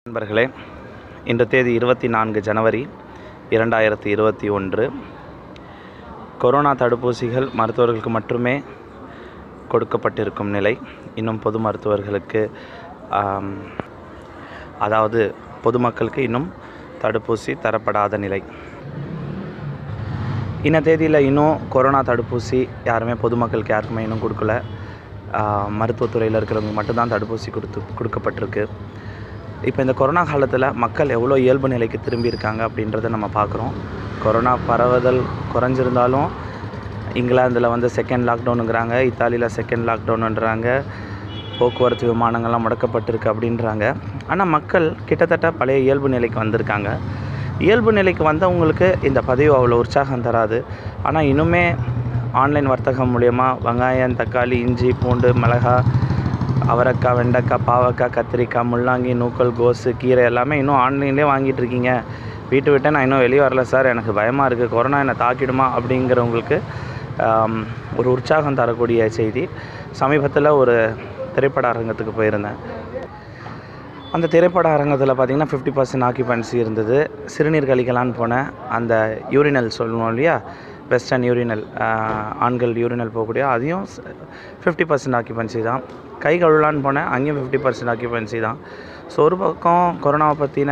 நண்பர்களே இன்று தேதி இருபத்தி நான்கு ஜனவரி இரண்டாயிரத்தி இருபத்தி ஒன்று கொரோனா தடுப்பூசிகள் மருத்துவர்களுக்கு மட்டுமே கொடுக்கப்பட்டிருக்கும் நிலை இன்னும் பொது மருத்துவர்களுக்கு ஆம், அதாவது பொதுமக்களுக்கு இன்னும் தடுப்பூசி தரப்படாத நிலை இன்ன தேதியில் இன்னும் கொரோனா தடுப்பூசி யாருமே பொதுமக்களுக்கு யாருக்குமே இன்னும் கொடுக்கல ஆஹ் மருத்துவத்துறையில் இருக்கிறவங்க மட்டும்தான் தடுப்பூசி கொடுத்து கொடுக்கப்பட்டிருக்கு இப்போ இந்த கொரோனா காலத்தில் மக்கள் எவ்வளோ இயல்பு நிலைக்கு திரும்பி இருக்காங்க அப்படின்றத நம்ம பார்க்குறோம் கொரோனா பரவுதல் குறைஞ்சிருந்தாலும் இங்கிலாந்தில் வந்து செகண்ட் லாக்டவுனுங்கிறாங்க இத்தாலியில் செகண்ட் லாக்டவுனுன்றாங்க போக்குவரத்து விமானங்கள்லாம் முடக்கப்பட்டிருக்கு அப்படின்றாங்க ஆனால் மக்கள் கிட்டத்தட்ட பழைய இயல்பு நிலைக்கு வந்திருக்காங்க இயல்பு நிலைக்கு வந்தவங்களுக்கு இந்த பதிவு அவ்வளோ உற்சாகம் தராது ஆனால் இன்னுமே ஆன்லைன் வர்த்தகம் மூலயமா வெங்காயம் தக்காளி இஞ்சி பூண்டு மிளகாய் அவரைக்காய் வெண்டைக்காய் பாவக்காய் கத்திரிக்காய் முள்ளங்கி நூக்கல் கோஸு கீரை எல்லாமே இன்னும் ஆன்லைன்லேயே வாங்கிட்டு இருக்கீங்க வீட்டு விட்டு நான் இன்னும் வெளியே வரல சார் எனக்கு பயமாக இருக்குது கொரோனா என்னை தாக்கிடுமா அப்படிங்கிறவங்களுக்கு ஆம், ஒரு உற்சாகம் தரக்கூடிய செய்தி சமீபத்தில் ஒரு திரைப்பட அரங்கத்துக்கு போயிருந்தேன் அந்த திரைப்பட அரங்கத்தில் பார்த்தீங்கன்னா ஃபிஃப்டி பர்சன்ட் ஆக்கியூபன்சி இருந்தது சிறுநீர் கழிக்கலான்னு போனேன் அந்த யூரினல் சொல்லுவோம் இல்லையா வெஸ்டர்ன் யூரினல் ஆண்கள் யூரினல் போகக்கூடிய அதையும் ஃபிஃப்டி பர்சன்ட் ஆக்கியூபன்சி தான் கை கழுவலான்னு போனேன் அங்கேயும் ஃபிஃப்டி பர்சன்ட் ஆக்கியூபன்சி தான் ஸோ ஒரு பக்கம் கொரோனாவை பற்றின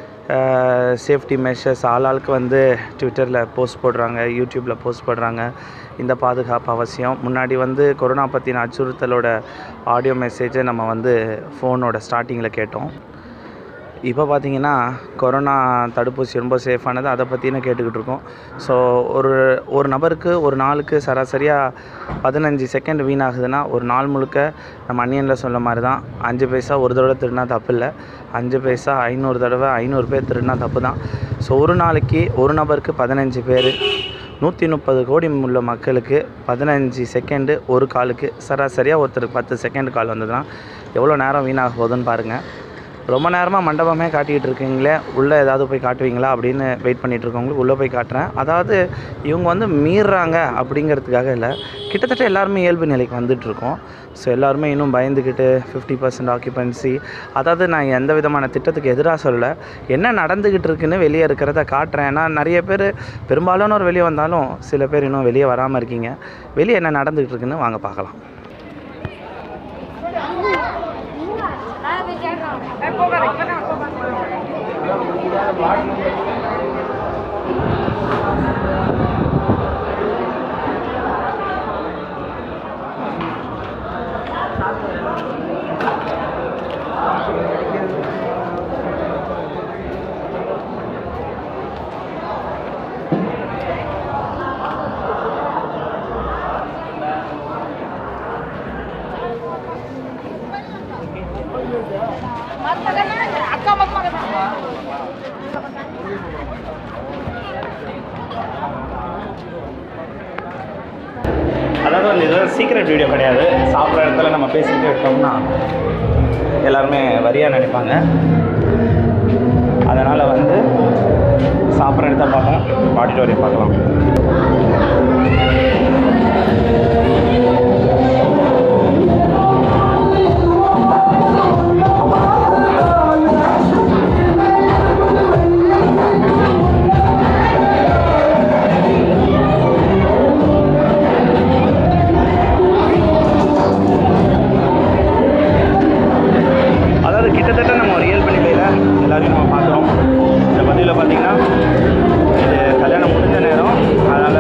சேஃப்டி மெஷர்ஸ் ஆளாளுக்கு வந்து ட்விட்டரில் போஸ்ட் போடுறாங்க யூடியூப்பில் போஸ்ட் போடுறாங்க இந்த பாதுகாப்பு அவசியம் முன்னாடி வந்து கொரோனா பற்றின அச்சுறுத்தலோட ஆடியோ மெசேஜை நம்ம வந்து ஃபோனோட ஸ்டார்டிங்கில் கேட்டோம் இப்போ பார்த்தீங்கன்னா கொரோனா தடுப்பூசி ரொம்ப சேஃபானது அதை பற்றின கேட்டுக்கிட்டு இருக்கோம் ஸோ ஒரு ஒரு நபருக்கு ஒரு நாளுக்கு சராசரியாக பதினஞ்சு செகண்ட் வீணாகுதுன்னா ஒரு நாள் முழுக்க நம்ம அன்னியனில் சொல்ல மாதிரி தான் அஞ்சு பைசா ஒரு தடவை திருடினா தப்பு இல்லை அஞ்சு பைசா ஐநூறு தடவை ஐநூறு பேர் திருடினா தப்பு தான் ஸோ ஒரு நாளைக்கு ஒரு நபருக்கு பதினஞ்சு பேர் நூற்றி முப்பது கோடி உள்ள மக்களுக்கு பதினஞ்சு செகண்டு ஒரு காலுக்கு சராசரியாக ஒருத்தருக்கு பத்து செகண்ட் கால் வந்ததுன்னா எவ்வளோ நேரம் வீணாக போகுதுன்னு பாருங்கள் ரொம்ப நேரமாக மண்டபமே காட்டிகிட்டு இருக்கீங்களே உள்ளே ஏதாவது போய் காட்டுவீங்களா அப்படின்னு வெயிட் பண்ணிட்டு இருக்கவங்களுக்கு உள்ளே போய் காட்டுறேன் அதாவது இவங்க வந்து மீறுறாங்க அப்படிங்கிறதுக்காக இல்லை கிட்டத்தட்ட எல்லாருமே இயல்பு நிலைக்கு வந்துட்டு இருக்கோம் ஸோ எல்லாருமே இன்னும் பயந்துக்கிட்டு ஃபிஃப்டி பர்சன்ட் ஆக்கியபன்சி அதாவது நான் எந்த விதமான திட்டத்துக்கு எதிராக சொல்லலை என்ன நடந்துக்கிட்டு இருக்குன்னு வெளியே இருக்கிறத காட்டுறேன் ஏன்னா நிறைய பேர் பெரும்பாலானோர் வெளியே வந்தாலும் சில பேர் இன்னும் வெளியே வராமல் இருக்கீங்க வெளியே என்ன நடந்துக்கிட்டு இருக்குன்னு வாங்க பார்க்கலாம் ಅಕ್ಕ ಮಕ್ಕ அதாவது வந்து இது சீக்ரெட் வீடியோ கிடையாது சாப்பிட்ற இடத்துல நம்ம பேசிக்கிட்டே இருக்கோம்னா எல்லாருமே வரியாக நினைப்பாங்க அதனால் வந்து சாப்பிட்ற இடத்த பார்ப்போம் ஆடிட்டோரியம் பார்க்கலாம் அதாவது கிட்டத்தட்ட நம்ம ஒரு இயல்பு நிலையில் எல்லாரையும் நம்ம பார்க்குறோம் இந்த பதிவில் பார்த்தீங்கன்னா இது கல்யாணம் முடிஞ்ச நேரம் அதனால்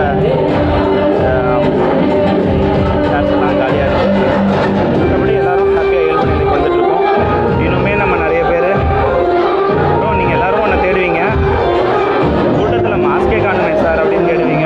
சேர்ஸ்லாம் காலியாக இருக்குது மற்றபடி எல்லாரும் ஹாப்பியாக இயல்பு நிலைக்கு வந்துட்டுருக்கோம் இன்னுமே நம்ம நிறைய பேர் அப்புறம் நீங்கள் எல்லோரும் ஒன்று தேடுவீங்க கூட்டத்தில் மாஸ்கே காணுமே சார் அப்படின்னு கேடுவீங்க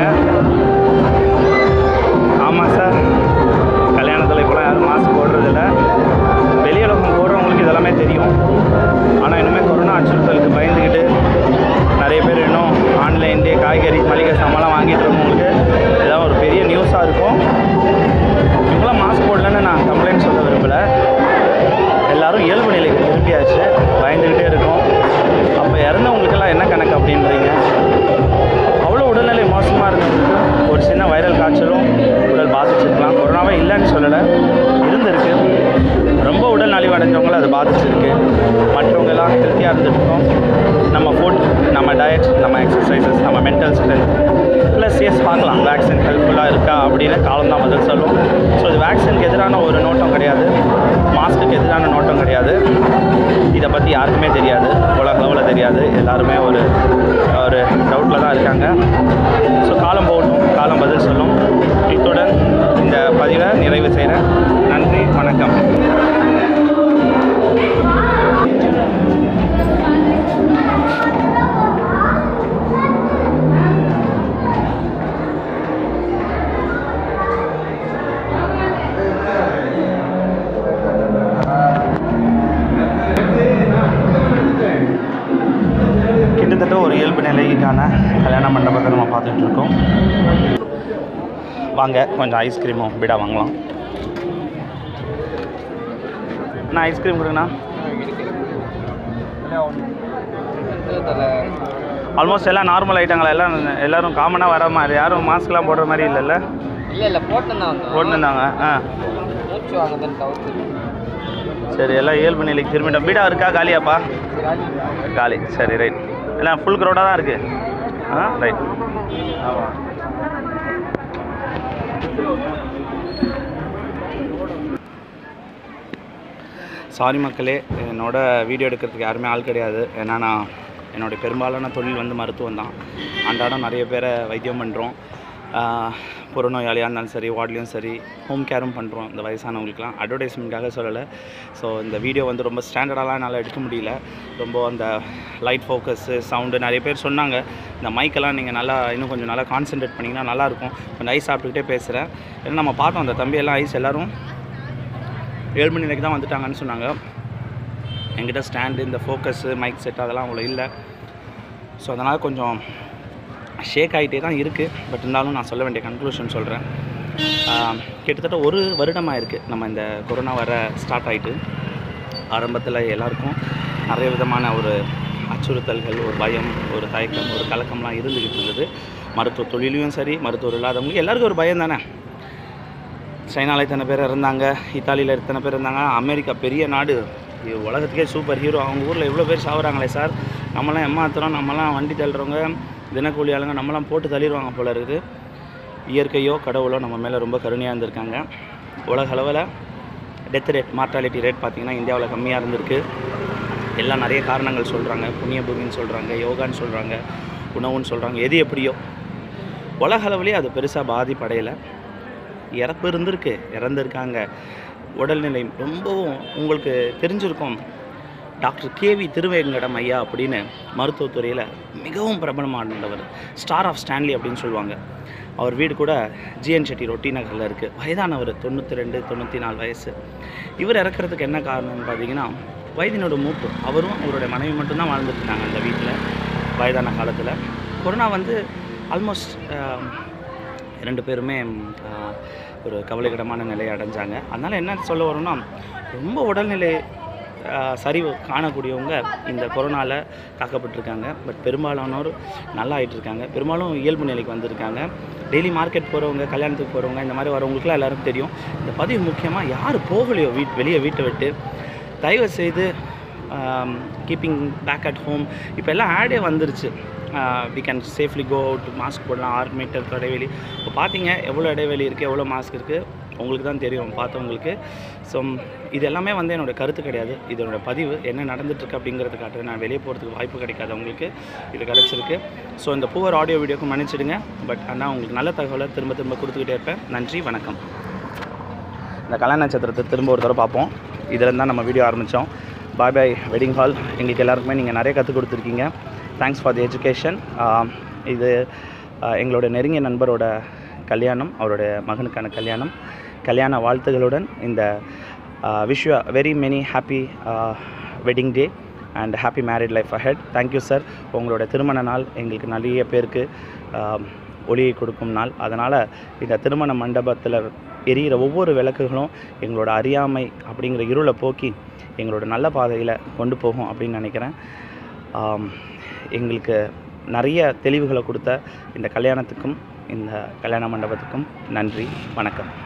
ஆமாம் சார் கல்யாணத்தில் இப்போலாம் யாரும் மாஸ்க் போடுறதில்ல வெளியுலகம் போடுறவங்களுக்கு இதெல்லாமே தெரியும் ஆனால் இனிமேல் கொரோனா அச்சுறுத்தலுக்கு பயந்துக்கிட்டு நிறைய பேர் இன்னும் ஆன்லைன்லேயே காய்கறி மளிகை சாமான்லாம் வாங்கிட்டு இருக்கவங்களுக்கு இதெல்லாம் ஒரு பெரிய நியூஸாக இருக்கும் இவங்களாம் மாஸ்க் போடலன்னு நான் கம்ப்ளைண்ட் சொல்ல விரும்பலை எல்லாரும் இயல்பு நிலைக்கு திரும்பியாச்சு பயந்துக்கிட்டே இருக்கோம் அப்போ இறந்தவங்களுக்கெல்லாம் என்ன கணக்கு அப்படின்றீங்க அவ்வளோ உடல்நிலை மோசமாக இருந்தவங்களுக்கு ஒரு சின்ன வைரல் காய்ச்சலும் உடல் பாதிச்சிருக்கலாம் கொரோனாவே இல்லைன்னு சொல்லலை இருந்திருக்கு ரொம்ப உடல் நலிவடைஞ்சவங்களை அது பாதிச்சிருக்கு மற்றவங்க எல்லாம் ஹெல்த்தியாக ஹெல்த்தியாக இருந்துருக்கோம் நம்ம ஃபுட் நம்ம டயட் நம்ம எக்ஸசைசஸ் நம்ம மென்டல் ஸ்ட்ரென்த் ப்ளஸ் எஸ் பார்க்கலாம் வேக்சின் ஹெல்ப்ஃபுல்லாக இருக்கா அப்படின்னு காலம் தான் பதில் சொல்லும் ஸோ இது வேக்சினுக்கு எதிரான ஒரு நோட்டம் கிடையாது மாஸ்க்குக்கு எதிரான நோட்டம் கிடையாது இதை பற்றி யாருக்குமே தெரியாது உலக அளவில் தெரியாது எல்லாருமே ஒரு ஒரு டவுட்டில் தான் இருக்காங்க ஸோ காலம் போகட்டும் காலம் பதில் சொல்லும் இத்துடன் இந்த பதிவை நிறைவு செய்கிறேன் நன்றி வணக்கம் கிட்டத்தட்ட ஒரு இயல்பு நிலைக்கான கல்யாண மண்டபத்தை நம்ம பார்த்துட்டு இருக்கோம் வாங்க கொஞ்சம் ஐஸ்கிரீமும் பிடா வாங்கலாம் அண்ணா ஐஸ்கிரீம் கொடுங்கண்ணா ஆல்மோஸ்ட் எல்லாம் நார்மல் ஐட்டங்கள் எல்லாம் எல்லாரும் காமனாக வர மாதிரி யாரும் மாஸ்க்லாம் போடுற மாதிரி இல்லைல்ல இல்லை இல்லை போட்டு தான் வந்தோம் போட்டுருந்தாங்க ஆ மூச்சு வாங்குதுன்னு தவிர்த்து சரி எல்லாம் இயல்பு நிலைக்கு திரும்பிட்டோம் பீடா இருக்கா காலியாப்பா காலி சரி ரைட் எல்லாம் ஃபுல் க்ரௌடாக தான் இருக்குது ஆ ரைட் ஆமாம் சாரி மக்களே என்னோட வீடியோ எடுக்கிறதுக்கு யாருமே ஆள் கிடையாது ஏன்னா நான் என்னுடைய பெரும்பாலான தொழில் வந்து மருத்துவம் தான் அன்றாடம் நிறைய பேரை வைத்தியம் பண்ணுறோம் புறநோயாளியாக இருந்தாலும் சரி வார்ட்லேயும் சரி ஹோம் கேரும் பண்ணுறோம் இந்த வயசானவங்களுக்குலாம் அட்வர்டைஸ்மெண்ட்காக சொல்லலை ஸோ இந்த வீடியோ வந்து ரொம்ப ஸ்டாண்டர்டாலாம் என்னால் எடுக்க முடியல ரொம்ப அந்த லைட் ஃபோக்கஸு சவுண்டு நிறைய பேர் சொன்னாங்க இந்த மைக்கெல்லாம் நீங்கள் நல்லா இன்னும் கொஞ்சம் நல்லா கான்சென்ட்ரேட் பண்ணிங்கன்னா நல்லாயிருக்கும் கொஞ்சம் ஐஸ் சாப்பிட்டுக்கிட்டே பேசுகிறேன் ஏன்னா நம்ம பார்த்தோம் அந்த தம்பி எல்லாம் ஐஸ் எல்லோரும் ஏழு மணி நேரத்துக்கு தான் வந்துட்டாங்கன்னு சொன்னாங்க என்கிட்ட ஸ்டாண்டு இந்த ஃபோக்கஸு மைக் செட் அதெல்லாம் அவ்வளோ இல்லை ஸோ அதனால் கொஞ்சம் ஷேக் ஆகிட்டே தான் இருக்குது பட் இருந்தாலும் நான் சொல்ல வேண்டிய கன்க்ளூஷன் சொல்கிறேன் கிட்டத்தட்ட ஒரு வருடமாக இருக்குது நம்ம இந்த கொரோனா வர ஸ்டார்ட் ஆகிட்டு ஆரம்பத்தில் எல்லாருக்கும் நிறைய விதமான ஒரு அச்சுறுத்தல்கள் ஒரு பயம் ஒரு தயக்கம் ஒரு கலக்கம்லாம் இருந்துக்கிட்டு இருந்தது மருத்துவ தொழிலையும் சரி மருத்துவர் இல்லாதவங்களுக்கு எல்லாருக்கும் ஒரு பயம் தானே சைனாவில் இத்தனை பேர் இருந்தாங்க இத்தாலியில் இத்தனை பேர் இருந்தாங்க அமெரிக்கா பெரிய நாடு இது உலகத்துக்கே சூப்பர் ஹீரோ அவங்க ஊரில் எவ்வளோ பேர் சாகுறாங்களே சார் நம்மலாம் ஏமாத்துறோம் நம்மலாம் வண்டி தள்ளுறவங்க தினக்கூலி ஆளுங்க நம்மலாம் போட்டு தள்ளிடுவாங்க போல இருக்குது இயற்கையோ கடவுளோ நம்ம மேலே ரொம்ப கருணையாக இருந்திருக்காங்க உலக அளவில் டெத் ரேட் மார்ட்டாலிட்டி ரேட் பார்த்திங்கன்னா இந்தியாவில் கம்மியாக இருந்திருக்கு எல்லாம் நிறைய காரணங்கள் சொல்கிறாங்க புண்ணிய பூமின்னு சொல்கிறாங்க யோகான்னு சொல்கிறாங்க உணவுன்னு சொல்கிறாங்க எது எப்படியோ உலக அளவுலேயே அது பெருசாக பாதிப்படையலை இறப்பு இருந்திருக்கு இறந்துருக்காங்க உடல்நிலை ரொம்பவும் உங்களுக்கு தெரிஞ்சிருக்கும் டாக்டர் கேவி திருவேங்கடம் ஐயா அப்படின்னு மருத்துவத்துறையில் மிகவும் பிரபலமானவர் ஸ்டார் ஆஃப் ஸ்டான்லி அப்படின்னு சொல்லுவாங்க அவர் வீடு கூட ஜிஎன் செட்டி ரொட்டி நகரில் இருக்குது வயதானவர் தொண்ணூற்றி ரெண்டு தொண்ணூற்றி நாலு வயசு இவர் இறக்குறதுக்கு என்ன காரணம்னு பார்த்தீங்கன்னா வயதினோட மூப்பு அவரும் அவருடைய மனைவி மட்டும்தான் வாழ்ந்துட்டு இருந்தாங்க அந்த வீட்டில் வயதான காலத்தில் கொரோனா வந்து ஆல்மோஸ்ட் ரெண்டு பேருமே ஆஹ், ஒரு கவலைக்கிடமான நிலையை அடைஞ்சாங்க அதனால் என்ன சொல்ல வரோம்னா ரொம்ப உடல்நிலை ஆஹ், சரிவு காணக்கூடியவங்க இந்த கொரோனாவில் தாக்கப்பட்டிருக்காங்க பட் பெரும்பாலானோர் நல்லா ஆயிட்டு இருக்காங்க பெரும்பாலும் இயல்பு நிலைக்கு வந்திருக்காங்க டெய்லி மார்க்கெட் போகிறவங்க கல்யாணத்துக்கு போகிறவங்க இந்த மாதிரி வரவங்களுக்குலாம் எல்லாருக்கும் தெரியும் இந்த பதிவு முக்கியமாக யார் போகலையோ வீட் வெளியே வீட்டை விட்டு தயவு செய்து கீப்பிங் பேக் அட் ஹோம் இப்போ எல்லாம் ஆடே வந்துருச்சு we can safely go out mask போடலாம் ஆறு மீட்டர் இடைவெளி இப்போ பார்த்தீங்க எவ்வளோ இடைவெளி இருக்குது எவ்வளோ மாஸ்க் இருக்குது உங்களுக்கு தான் தெரியும் பார்த்தவங்களுக்கு ஸோ இது எல்லாமே வந்து என்னோடய கருத்து கிடையாது இதனோட பதிவு என்ன நடந்துட்டுருக்கு அப்படிங்கிறது காட்டுறது நான் வெளியே போகிறதுக்கு வாய்ப்பு கிடைக்காதவங்களுக்கு இது கிடச்சிருக்கு ஸோ இந்த பூவர் ஆடியோ வீடியோக்கு மன்னிச்சிடுங்க பட் ஆனால் உங்களுக்கு நல்ல தகவலை திரும்ப திரும்ப கொடுத்துக்கிட்டே இருப்பேன் நன்றி வணக்கம் இந்த கல்யாண நட்சத்திரத்தை திரும்ப ஒரு தடவை பார்ப்போம் இதில் தான் நம்ம வீடியோ ஆரம்பித்தோம் பாய் பாய் வெட்டிங் ஹால் எங்களுக்கு எல்லாருக்குமே நீங்கள் நிறைய கற்றுக் கொடுத்துருக்கீங்க தேங்க்ஸ் ஃபார் தி எஜுகேஷன் இது ஆஹ், எங்களோட நெருங்கிய நண்பரோட கல்யாணம் அவருடைய மகனுக்கான கல்யாணம் கல்யாண வாழ்த்துகளுடன் இந்த wish very many happy wedding day and happy married life ahead thank you sir உங்களோட திருமண நாள் எங்களுக்கு நிறைய பேருக்கு ஆஹ், ஒளியை கொடுக்கும் நாள் அதனால் இந்த திருமண மண்டபத்தில் எரியிற ஒவ்வொரு விளக்குகளும் எங்களோட அறியாமை அப்படிங்கிற இருளை போக்கி எங்களோட நல்ல பாதையில் கொண்டு போகும் அப்படின்னு நினைக்கிறேன் ஆம், எங்களுக்கு நிறைய தெளிவுகளை கொடுத்த இந்த கல்யாணத்துக்கும் இந்த கல்யாண மண்டபத்துக்கும் நன்றி வணக்கம்